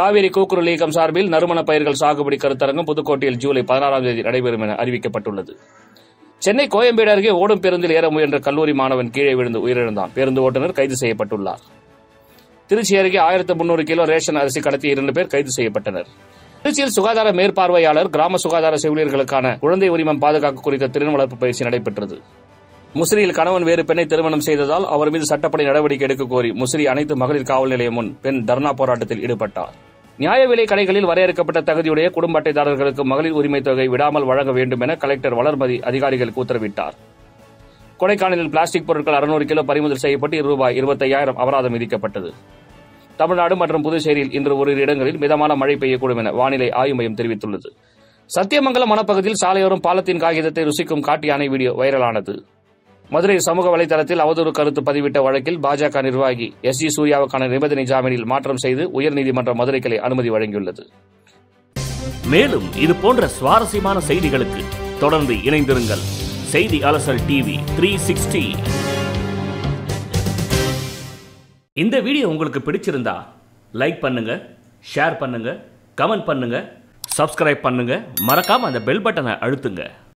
காவிரி கூக்குரல் இயக்கம் சார்பில் நறுமண பயிர்கள் சாகுபடி கருத்தரங்கம் புதுக்கோட்டையில் ஜூலை பதினாறாம் தேதி நடைபெறும் என அறிவிக்கப்பட்டுள்ளது சென்னை கோயம்பேடு அருகே ஓடும் பேருந்தில் ஏற முயன்ற கல்லூரி மாணவன் கீழே விழுந்து உயிரிழந்தான் பேருந்து ஓட்டுநர் கைது செய்யப்பட்டுள்ளார் திருச்சி அருகே ஆயிரத்து முன்னூறு கிலோ ரேஷன் அரிசி கடத்திய இரண்டு பேர் கைது செய்யப்பட்டனர் திருச்சியில் சுகாதார மேற்பார்வையாளர் கிராம சுகாதார செவிலியர்களுக்கான குழந்தை உரிமம் பாதுகாப்பு குறித்த திறன் வளர்ப்பு பயிற்சி நடைபெற்றது முசிறியில் கணவன் வேறு பெண்ணை திருமணம் செய்ததால் அவர் மீது சட்டப்படி நடவடிக்கை எடுக்க கோரி முசிறி அனைத்து மகளிர் காவல் நிலையம் முன் பெண் தர்ணா போராட்டத்தில் ஈடுபட்டார் நியாய விலை கடைகளில் வரையறுக்கப்பட்ட தகுதியுடைய குடும்ப அட்டைதாரர்களுக்கு மகளிர் உரிமை தொகை விடாமல் வழங்க வேண்டும் என கலெக்டர் வளர்மதி அதிகாரிகளுக்கு உத்தரவிட்டார் கொடைக்கானலில் பிளாஸ்டிக் பொருட்கள் அறுநூறு கிலோ பறிமுதல் செய்யப்பட்டு ரூபாய் இருபத்தையாயிரம் அபராதம் விதிக்கப்பட்டது தமிழ்நாடு மற்றும் புதுச்சேரியில் இன்று ஓரிரு இடங்களில் மிதமான மழை பெய்யக்கூடும் என வானிலை ஆய்வு மையம் தெரிவித்துள்ளது சத்தியமங்கலம் வனப்பகுதியில் சாலையோரம் பாலத்தின் காகிதத்தை ருசிக்கும் காட்டு யானை வீடியோ வைரலானது மதுரை சமூக வலைதளத்தில் அவதூறு கருத்து பதிவிட்ட வழக்கில் பாஜக நிர்வாகி எஸ் ஜி சூர்யாவுக்கான நிபந்தனை ஜாமீனில் மாற்றம் செய்து உயர்நீதிமன்ற மதுரை கிளை அனுமதி வழங்கியுள்ளது மேலும் இது போன்ற சுவாரஸ்யமான செய்திகளுக்கு தொடர்ந்து இணைந்திருங்கள் செய்தி அலசல் டிவி த்ரீ சிக்ஸ்டி இந்த வீடியோ உங்களுக்கு பிடிச்சிருந்தா லைக் பண்ணுங்க ஷேர் பண்ணுங்க கமெண்ட் பண்ணுங்க சப்ஸ்கிரைப் பண்ணுங்க மறக்காம அந்த பெல் பட்டனை அழுத்துங்க